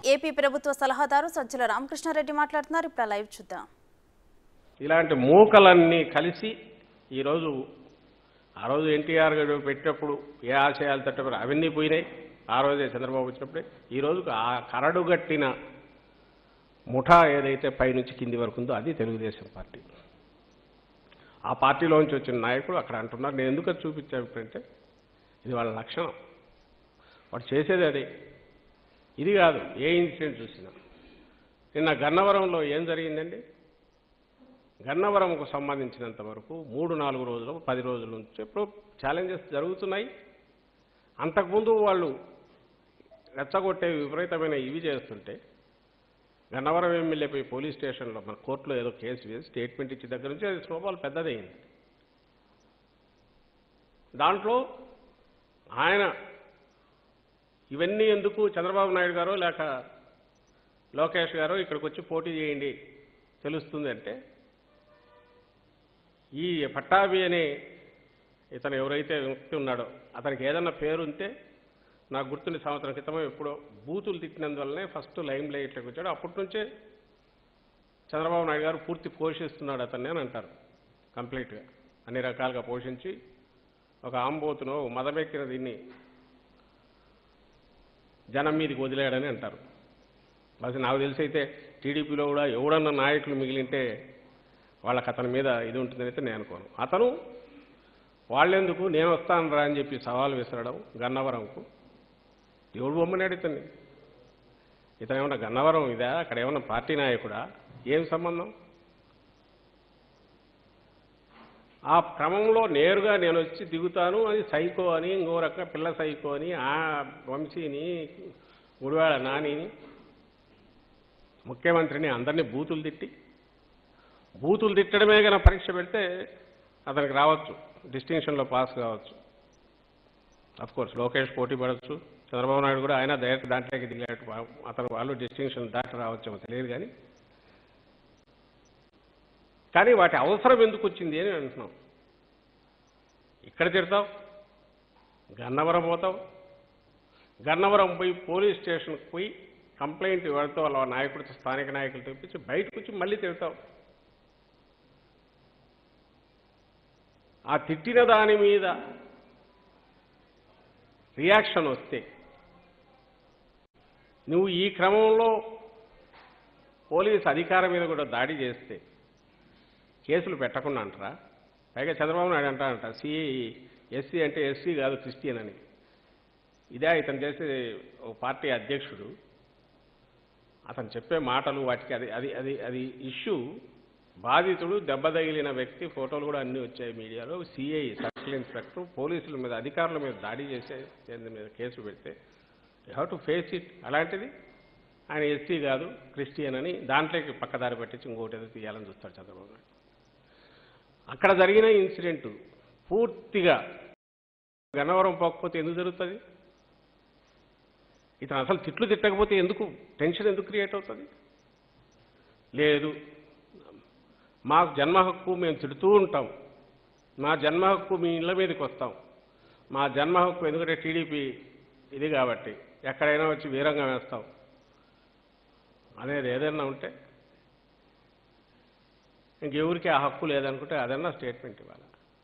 AP ప్రభుత్వ సలహాదారు సజ్జల రామకృష్ణారెడ్డి మాట్లాడుతున్నారు ఇప్పుడు ఆ లైవ్ చూద్దాం ఇలాంటి మూకలన్నీ కలిసి ఈరోజు ఆ రోజు ఎన్టీఆర్ గారు పెట్టినప్పుడు ఏ ఆశయాలు తట్టబడి అవన్నీ పోయినాయి ఆ రోజే చంద్రబాబు వచ్చినప్పుడే ఈ రోజుకు ఆ కరడుగట్టిన ముఠా ఏదైతే పైనుంచి కింది వరకు ఉందో అది తెలుగుదేశం పార్టీ ఆ పార్టీలోంచి వచ్చిన నాయకులు అక్కడ అంటున్నారు నేను ఎందుకు అది చూపించాను ఇప్పుడంటే ఇది వాళ్ళ లక్షణం వాడు చేసేది అదే ఇది కాదు ఏ ఇన్సిడెంట్ చూసినా నిన్న గన్నవరంలో ఏం జరిగిందండి గన్నవరంకు సంబంధించినంత వరకు మూడు నాలుగు రోజులు పది రోజుల నుంచి ఇప్పుడు ఛాలెంజెస్ జరుగుతున్నాయి అంతకుముందు వాళ్ళు రెచ్చగొట్టే విపరీతమైన ఇవి చేస్తుంటే గన్నవరం ఎమ్మెల్యేపై పోలీస్ స్టేషన్లో మన కోర్టులో ఏదో కేసు వేసి స్టేట్మెంట్ ఇచ్చిన దగ్గర నుంచి అది స్నోబాల్ పెద్దదైంది దాంట్లో ఆయన ఇవన్నీ ఎందుకు చంద్రబాబు నాయుడు గారు లేక లోకేష్ గారు ఇక్కడికి వచ్చి పోటీ చేయండి తెలుస్తుంది అంటే ఈ పట్టాభి అనే ఇతను ఎవరైతే వ్యక్తి ఉన్నాడో అతనికి ఏదన్నా పేరు ఉంటే నాకు గుర్తుండి సంవత్సరం క్రితమే ఎప్పుడో బూతులు తిట్టినందువల్లనే ఫస్ట్ లైమ్ లైట్లోకి వచ్చాడు అప్పటి నుంచే చంద్రబాబు నాయుడు గారు పూర్తి పోషిస్తున్నాడు అతన్ని అని అంటారు కంప్లీట్గా అన్ని రకాలుగా పోషించి ఒక ఆంబోతును మదమెక్కిన దీన్ని జనం మీదకి వదిలేయడని అంటారు బస్ నాకు తెలిసి అయితే టీడీపీలో కూడా ఎవడన్నా నాయకులు మిగిలింటే వాళ్ళకి అతని మీద ఇది ఉంటుందని అయితే నేను అనుకోను అతను వాళ్ళెందుకు నేను వస్తాను రా అని చెప్పి సవాల్ విసరడం గన్నవరంకు ఎవడు బొమ్మనాడు ఇతన్ని ఇతను ఏమన్నా గన్నవరం ఇదా అక్కడ ఏమన్నా పార్టీ నాయకుడా ఏం సంబంధం ఆ క్రమంలో నేరుగా నేను వచ్చి దిగుతాను అది సైకో అని ఇంకో రకంగా పిల్ల సైకో అని ఆ వంశీని గుడివాడ నానిని ముఖ్యమంత్రిని అందరినీ బూతులు తిట్టి బూతులు తిట్టడమే కనుక పరీక్ష పెడితే అతనికి రావచ్చు డిస్టింక్షన్లో పాస్ కావచ్చు అఫ్ కోర్స్ లోకేష్ పోటీ పడవచ్చు చంద్రబాబు నాయుడు కూడా ఆయన డైరెక్ట్ దాంట్లోకి దిగాడు అతను వాళ్ళు డిస్టింక్షన్ దాటి రావచ్చేమో తెలియదు కానీ కానీ వాటి అవసరం ఎందుకు వచ్చింది అని అంటున్నాం ఇక్కడ తిడతావు గన్నవరం పోతావు గన్నవరం పోయి పోలీస్ స్టేషన్కి పోయి కంప్లైంట్ ఇవ్వడంతో వాళ్ళ నాయకుడితో స్థానిక నాయకులు తెప్పించి బయటకు వచ్చి మళ్ళీ తిడతావు ఆ తిట్టిన దాని మీద రియాక్షన్ వస్తే నువ్వు ఈ క్రమంలో పోలీస్ అధికారం మీద కూడా దాడి చేస్తే కేసులు పెట్టకుండా అంటారా పైగా చంద్రబాబు నాయుడు అంటారంట సిఐ ఎస్సీ అంటే ఎస్సీ కాదు క్రిస్టియన్ అని ఇదే ఇతను చేసే ఒక పార్టీ అధ్యక్షుడు అతను చెప్పే మాటలు వాటికి అది అది అది అది ఇష్యూ బాధితుడు దెబ్బ తగిలిన వ్యక్తి ఫోటోలు కూడా అన్నీ వచ్చాయి మీడియాలో సిఐ సర్కిల్ ఇన్స్పెక్టర్ పోలీసుల మీద అధికారుల మీద దాడి చేసే చేసిన మీద కేసు పెడితే you have to face it అలాంటిది ఆయన ఎస్సీ కాదు క్రిస్టియన్ అని దాంట్లోకి పక్కదారి పట్టించి ఇంకోటి ఏదో తీయాలని చూస్తాడు చంద్రబాబు నాయుడు అక్కడ జరిగిన ఇన్సిడెంట్ పూర్తిగా గన్నవరం పోకపోతే ఎందుకు జరుగుతుంది ఇతను అసలు తిట్లు తిట్టకపోతే ఎందుకు టెన్షన్ ఎందుకు క్రియేట్ అవుతుంది లేదు మాకు జన్మ హక్కు మేము తిడుతూ ఉంటాం మా జన్మ హక్కు మీ ఇళ్ళ మీదకి వస్తాం మా జన్మ హక్కు ఎందుకంటే టీడీపీ ఇది కాబట్టి ఎక్కడైనా వచ్చి వీరంగా వేస్తాం అనేది ఏదైనా ఉంటే ఇంకెవరికి ఆ హక్కు లేదనుకుంటే అదన్నా స్టేట్మెంట్ ఇవ్వాలి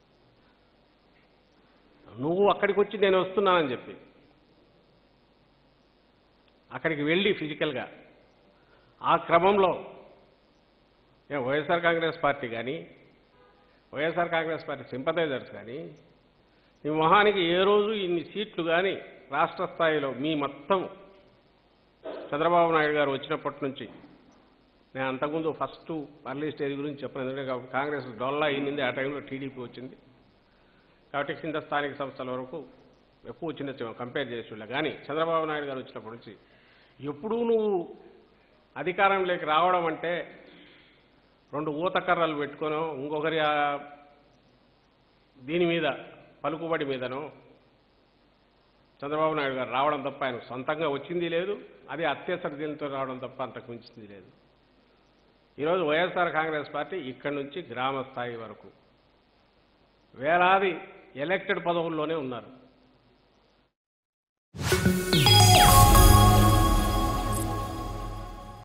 నువ్వు అక్కడికి వచ్చి నేను వస్తున్నానని చెప్పి అక్కడికి వెళ్ళి ఫిజికల్గా ఆ క్రమంలో ఏ వైఎస్ఆర్ కాంగ్రెస్ పార్టీ కానీ వైఎస్ఆర్ కాంగ్రెస్ పార్టీ సింపథైజర్స్ కానీ మీ మొహానికి ఏ రోజు ఇన్ని సీట్లు కానీ రాష్ట్ర స్థాయిలో మీ మొత్తం చంద్రబాబు నాయుడు గారు వచ్చినప్పటి నుంచి నేను అంతకుముందు ఫస్ట్ అర్లీ స్టేజ్ గురించి చెప్పను ఎందుకంటే కాంగ్రెస్ డొల్లా అయింది ఆ టైంలో టీడీపీ వచ్చింది కాబట్టి కింద స్థానిక సంస్థల వరకు ఎక్కువ వచ్చింది కంపేర్ చేసి కానీ చంద్రబాబు నాయుడు గారు వచ్చినప్పటి నుంచి ఎప్పుడూ నువ్వు అధికారంలోకి రావడం అంటే రెండు ఊతకర్రలు పెట్టుకొనో ఇంకొకరి ఆ దీని మీద పలుకుబడి మీదనో చంద్రబాబు నాయుడు గారు రావడం తప్ప ఆయన సొంతంగా వచ్చింది లేదు అది అత్యవసర దీనితో రావడం తప్ప అంతకు మించింది లేదు ఈరోజు వైఎస్ఆర్ కాంగ్రెస్ పార్టీ ఇక్కడి నుంచి గ్రామ స్థాయి వరకు వేలాది ఎలక్టెడ్ పదవుల్లోనే ఉన్నారు